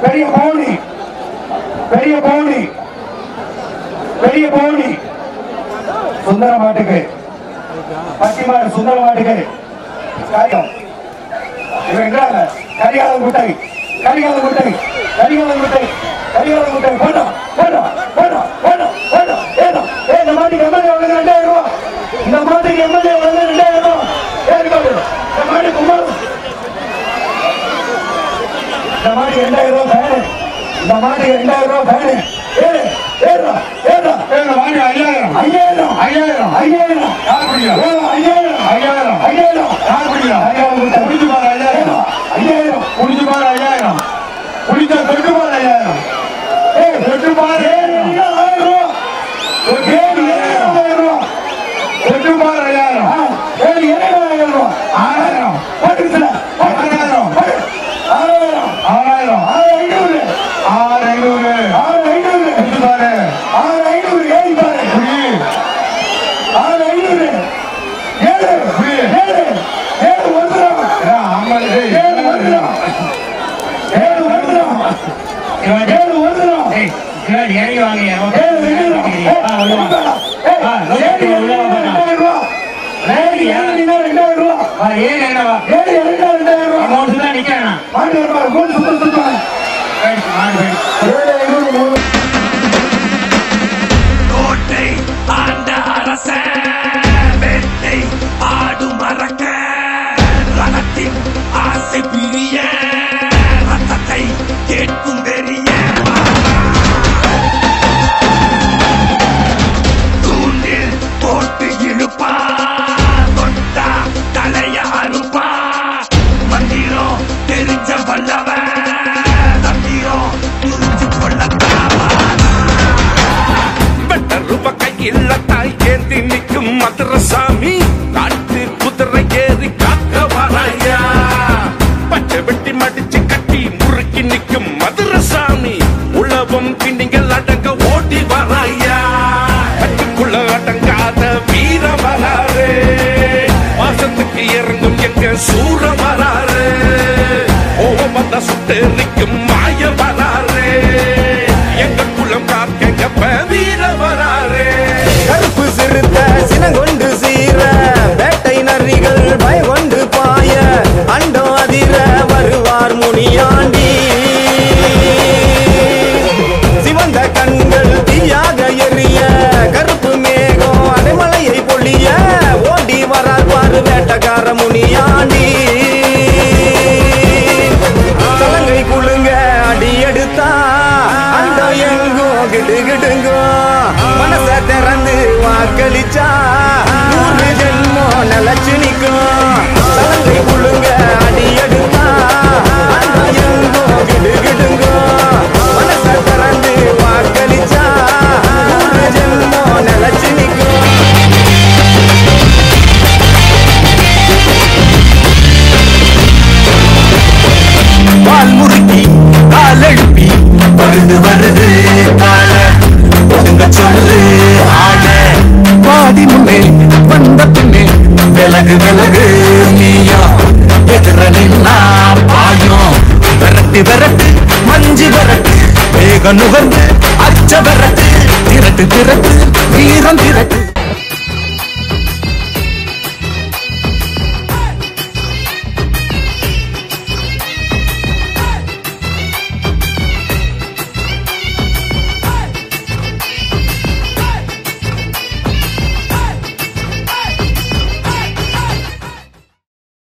பெரிய பவுனி பெரிய பவுனி பெரிய பவுனி சுந்தர மாட்டுக்கு பட்டிமாடு சுந்தர மாட்டுக்கு காரியம் இவன் எங்கிறாங்க கரிகாலம் குட்டை கரிகாலம் குட்டை கரிகாலம் குட்டை கரிகாலம் குட்டை போட்டோம் போட்டோம் போட்டோம் போட்டோம் போட்டோம் ஏதோ ஏ இந்த மாட்டுக்கு எம்எல்ஏ வழங்க ரெண்டாயிரம் ரூபாய் இந்த மாட்டுக்கு எம்எல்ஏ வழங்க ரெண்டாயிரம் ரூபாய் ஏற்காடு இந்த மாட்டு கும்பல் இந்த மாட்டுக்கு ரெண்டாயிரம் ரூபாய் ஃபேனு இந்த மாட்டுக்கு ரெண்டாயிரம் ரூபாய் ஃபேனு ஏறு ஏறுடா ஏறுடா ஏங்க, வாங்க, ஐயாயிரம் ஐயாயிரம் ஐயாயிரம் ஐயாயிரம் யார் பிடிக்கும் ஏறு, ஐயாயிரம் ஐயாயிரம் ஐயாயிரம் யார் பிடிக்கும் ஐயாயிரம் குட்டை குடிச்சு பாரு ஐயாயிரம் ஐயாயிரம் குடிச்சு பாரு ஐயாயிரம் குடிச்சா தொட்டு பாரு ஐயாயிரம் ஏய், தொட்டு பாரு ஆயிரம் ரூபாய் ஏழு ஏழாயிரம் ரூபாய் தொட்டு பாரு ஐயாயிரம் ஆ, ஏழு ஏழாயிரம் ரூபாய் ஆறாயிரம் போட்டுருச்சுல ஆறாயிரம் ஆறாயிரம் ஆறாயிரம் ஆறு ஐநூறு ஆறு ஐநூறு ஆறு ஐநூறு குடிச்சு பாரு ஆறு ஐநூறு ஏழு பாரு குடி ஆறு ஐநூறு ஏழு ஏழு ஏழு வந்துடும் ஐம்பது ஏழு வந்துடும் ஏழு வந்துடும் ஏழு வந்துடும் இறங்கி வாங்க ஏழு வந்துடும் ஏய், ஏழு ரெண்டாயிரம் ரூபாய் ஏழு ஏழு ரெண்டாயிரம் ரூபாய் ஏன் என்னவா ஏழு ஏழு ரெண்டாயிரம் ரூபாய் அமௌண்ட் தான் நிக்கிறேன் மாட்டு வருவார் கூட்டு சுத்தம் சுத்தம் ஏழு ஐநூறு மூணு கோட்டை ஆண்ட அரசன் வேட்டை ஆடு மறக்க ரணத்தின் ஆசை பிரிய ரத்தத்தை கேட்கும் வெறிய தூண்டில் போட்டு இழுப்பா தொட்டா தலைய அறுப்பா மந்திரம் தெரிஞ்ச வல்லவன் தந்திரம் புரிஞ்சு கொள்ளத்தாவா வெட்டருவ கையில் தாய் ஏந்தி நிற்கும் மதுரசாமி காட்டு குதிரை ஏறி காக்க வராயா பச்சை வெட்டி மடிச்சு கட்டி முறுக்கி நிற்கும் மதுரசாமி உழவும் கிண்டிங்கள் அடங்க ஓடி வராயா கட்டுக்குள்ள அடங்காத வீர வராரு வாசத்துக்கு இறங்கும் எங்க சூர வராரு ஓவம் வந்த சுட்டெரிக்கும் மாய வராரு எங்க குளம் காக்க வீர வராரு கருப்பு சிறுத்த சினங்கொண்டு சீர வேட்டை நரிகள் பயங்கொண்டு பாய அண்டம் அதிர வருவார் முனியாண்டி சிவந்த கண்கள் தீயாக எரிய கருப்பு மேகம் அடைமலையை பொழிய ஓடி வரார் பாரு வேட்டக்கார முனியாண்டி தலங்கை குழுங்க அடி எடுத்தா அண்டம் எங்கும் கிடுகிடுங்கோ மனச திறந்து வாக்களிச்சா நூறு ஜென்மம் நிலச்சு நிற்கும் தலங்கை குழுங்க அடி எடுத்தா அண்டம் எங்கும் கிடுகிடுங்கோ மனச திறந்து வாக்களிச்சா நூறு ஜென்மம் நிலச்சு நிற்கும் வால் முறுக்கி கால் எழுப்பி வருது வருது கால ஒதுங்க சொல்லு ஆட பாடி முன்னே வந்த பின்னே விலகு விலகு நீயா எதிர நின்னா பாயும் விரட்டு விரட்டு மஞ்சு விரட்டு வேக நுகர்ந்து அச்ச விரட்டு திரட்டு திரட்டு வீரம் திரட்டு